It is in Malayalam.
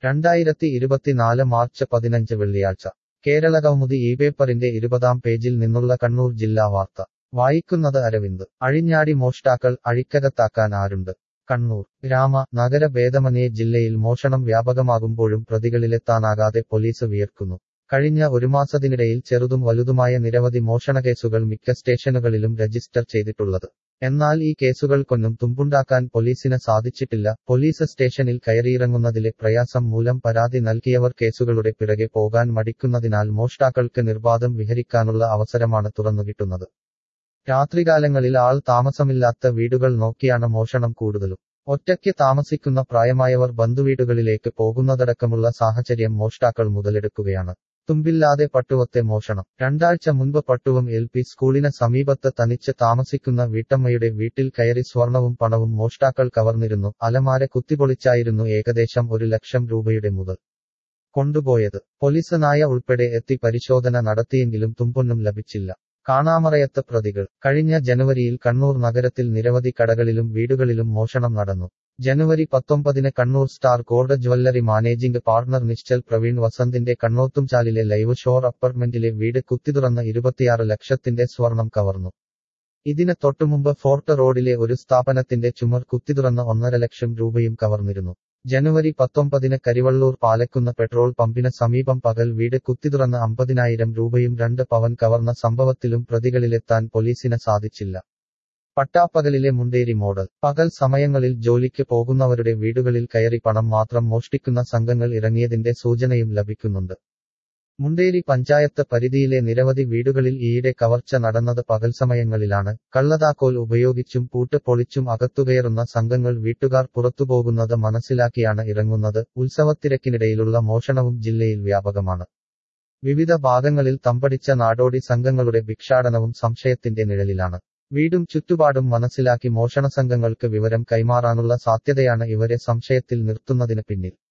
രണ്ടായിരത്തി ഇരുപത്തിനാല് മാർച്ച് പതിനഞ്ച് വെള്ളിയാഴ്ച കേരള കൗമുദി ഈ പേപ്പറിന്റെ ഇരുപതാം പേജിൽ നിന്നുള്ള കണ്ണൂർ ജില്ലാ വാർത്ത വായിക്കുന്നത് അരവിന്ദ് അഴിഞ്ഞാടി മോഷ്ടാക്കൾ അഴിക്കകത്താക്കാൻ ആരുണ്ട് കണ്ണൂർ ഗ്രാമ നഗര ഭേദമന്യേ ജില്ലയിൽ മോഷണം വ്യാപകമാകുമ്പോഴും പ്രതികളിലെത്താനാകാതെ പോലീസ് വിയർക്കുന്നു കഴിഞ്ഞ ഒരു മാസത്തിനിടയിൽ ചെറുതും വലുതുമായ നിരവധി മോഷണക്കേസുകൾ മിക്ക സ്റ്റേഷനുകളിലും രജിസ്റ്റർ ചെയ്തിട്ടുള്ളത് എന്നാൽ ഈ കേസുകൾക്കൊന്നും തുമ്പുണ്ടാക്കാൻ പോലീസിന് സാധിച്ചിട്ടില്ല പോലീസ് സ്റ്റേഷനിൽ കയറിയിറങ്ങുന്നതിലെ പ്രയാസം മൂലം പരാതി നൽകിയവർ കേസുകളുടെ പിറകെ പോകാൻ മടിക്കുന്നതിനാൽ മോഷ്ടാക്കൾക്ക് നിർബാധം വിഹരിക്കാനുള്ള അവസരമാണ് തുറന്നുകിട്ടുന്നത് രാത്രികാലങ്ങളിൽ ആൾ താമസമില്ലാത്ത വീടുകൾ നോക്കിയാണ് മോഷണം കൂടുതലും ഒറ്റയ്ക്ക് താമസിക്കുന്ന പ്രായമായവർ ബന്ധുവീടുകളിലേക്ക് പോകുന്നതടക്കമുള്ള സാഹചര്യം മോഷ്ടാക്കൾ മുതലെടുക്കുകയാണ് തുമ്പില്ലാതെ പട്ടുവത്തെ മോഷണം രണ്ടാഴ്ച മുൻപ് പട്ടുവം എൽ പി സ്കൂളിന് സമീപത്ത് തനിച്ച് താമസിക്കുന്ന വീട്ടമ്മയുടെ വീട്ടിൽ കയറി സ്വർണവും പണവും മോഷ്ടാക്കൾ കവർന്നിരുന്നു അലമാര കുത്തിപ്പൊളിച്ചായിരുന്നു ഏകദേശം ഒരു ലക്ഷം രൂപയുടെ മുതൽ കൊണ്ടുപോയത് പോലീസ് നായ ഉൾപ്പെടെ എത്തി പരിശോധന നടത്തിയെങ്കിലും തുമ്പൊന്നും ലഭിച്ചില്ല കാണാമറയത്ത് പ്രതികൾ കഴിഞ്ഞ ജനുവരിയിൽ കണ്ണൂർ നഗരത്തിൽ നിരവധി കടകളിലും വീടുകളിലും മോഷണം നടന്നു ജനുവരി പത്തൊമ്പതിന് Kannur star gold jewellery managing partner Nischal Praveen വസന്തിന്റെ കണ്ണോത്തുംചാലിലെ ലൈവ് ഷോർ അപ്പാർട്ട്മെന്റിലെ വീട് കുത്തിതുറന്ന് ഇരുപത്തിയാറ് ലക്ഷത്തിന്റെ സ്വർണം കവർന്നു ഇതിന് തൊട്ടുമുമ്പ് ഫോർട്ട് റോഡിലെ ഒരു സ്ഥാപനത്തിന്റെ ചുമർ കുത്തിതുറന്ന് ഒന്നര ലക്ഷം രൂപയും കവർന്നിരുന്നു ജനുവരി പത്തൊമ്പതിന് കരിവള്ളൂർ പാലക്കുന്ന പെട്രോൾ പമ്പിന് സമീപം പകൽ വീട് കുത്തിതുറന്ന് അമ്പതിനായിരം രൂപയും രണ്ട് പവൻ കവർന്ന സംഭവത്തിലും പ്രതികളിലെത്താൻ പോലീസിന് സാധിച്ചില്ല പട്ടാപ്പകലിലെ മുണ്ടേരി മോഡൽ പകൽ സമയങ്ങളിൽ ജോലിക്ക് പോകുന്നവരുടെ വീടുകളിൽ കയറി പണം മാത്രം മോഷ്ടിക്കുന്ന സംഘങ്ങൾ ഇറങ്ങിയതിന്റെ സൂചനയും ലഭിക്കുന്നുണ്ട് മുണ്ടേരി പഞ്ചായത്ത് പരിധിയിലെ നിരവധി വീടുകളിൽ ഈയിടെ കവർച്ച നടന്നത് പകൽ സമയങ്ങളിലാണ് കള്ളതാക്കോൽ ഉപയോഗിച്ചും പൂട്ട് പൊളിച്ചും അകത്തുകയറുന്ന സംഘങ്ങൾ വീട്ടുകാർ പുറത്തുപോകുന്നത് മനസ്സിലാക്കിയാണ് ഇറങ്ങുന്നത് ഉത്സവത്തിരക്കിനിടയിലുള്ള മോഷണവും ജില്ലയിൽ വ്യാപകമാണ് വിവിധ ഭാഗങ്ങളിൽ തമ്പടിച്ച നാടോടി സംഘങ്ങളുടെ ഭിക്ഷാടനവും സംശയത്തിന്റെ നിഴലിലാണ് വീടും ചുറ്റുപാടും മനസ്സിലാക്കി മോഷണ സംഘങ്ങൾക്ക് വിവരം കൈമാറാനുള്ള സാധ്യതയാണ് ഇവരെ സംശയത്തിൽ നിർത്തുന്നതിന് പിന്നിൽ